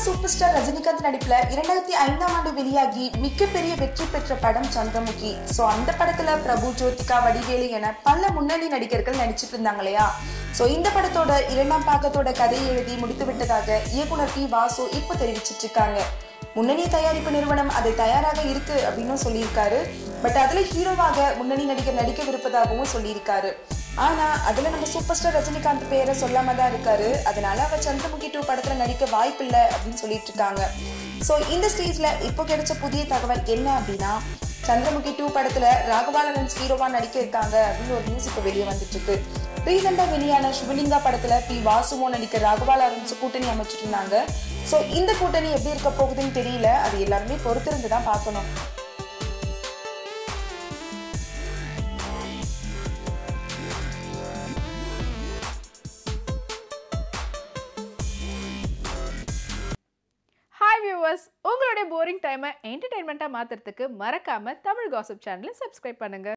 super star Rajinikanth நடிப்புல இரண்டாயிரத்தி ஐந்தாம் ஆண்டு வெளியாகி மிகப்பெரிய வெற்றி பெற்ற படம் சந்திரமுகி சோ அந்த படத்துல பிரபு ஜோதிகா வடிவேலு என பல முன்னணி நடிகர்கள் நடிச்சிட்டு இருந்தாங்க இல்லையா சோ இந்த படத்தோட இரண்டாம் பாகத்தோட கதையை எழுதி முடித்து விட்டதாக இயக்குனர் பி வாசு இப்போ தெரிவிச்சிட்டு இருக்காங்க முன்னணி தயாரிப்பு நிறுவனம் அது தயாராக இருக்கு அப்படின்னு சொல்லியிருக்காரு பட் அதுல ஹீரோவாக முன்னணி நடிகர் நடிக்கவிருப்பதாகவும் சொல்லியிருக்காரு ஆனா அதுல நம்ம சூப்பர் ஸ்டார் ரஜினிகாந்த் பேரை சொல்லாம தான் இருக்காரு அதனால அவர் சந்திரமுகி டூ படத்துல நடிக்க வாய்ப்பில்லை அப்படின்னு சொல்லிட்டு இருக்காங்க ஸோ இந்த ஸ்டேஜ்ல இப்போ கிடைச்ச புதிய தகவல் என்ன அப்படின்னா சந்திரமுகி டூ படத்துல ராகவாலன்ஸ் ஹீரோவா நடிக்க இருக்காங்க அப்படின்னு ஒரு நியூஸ் இப்போ வெளியே வந்துட்டு இருக்கு ரீசெண்டா வெளியான சிவலிங்கா படத்துல பி வாசுவோ நடிக்க ராகவா லாரன்ஸ் கூட்டணி அமைச்சிட்டு இருந்தாங்க ஸோ இந்த கூட்டணி எப்படி இருக்க போகுதுன்னு தெரியல அது எல்லாருமே பொறுத்திருந்து தான் பார்க்கணும் ஹாய் வியூவர்ஸ் உங்களுடைய போரிங் டைமை என்டர்டைன்மெண்ட்டாக மாற்றுறதுக்கு மறக்காமல் தமிழ் காசிப் சேனலை சப்ஸ்கிரைப் பண்ணுங்கள்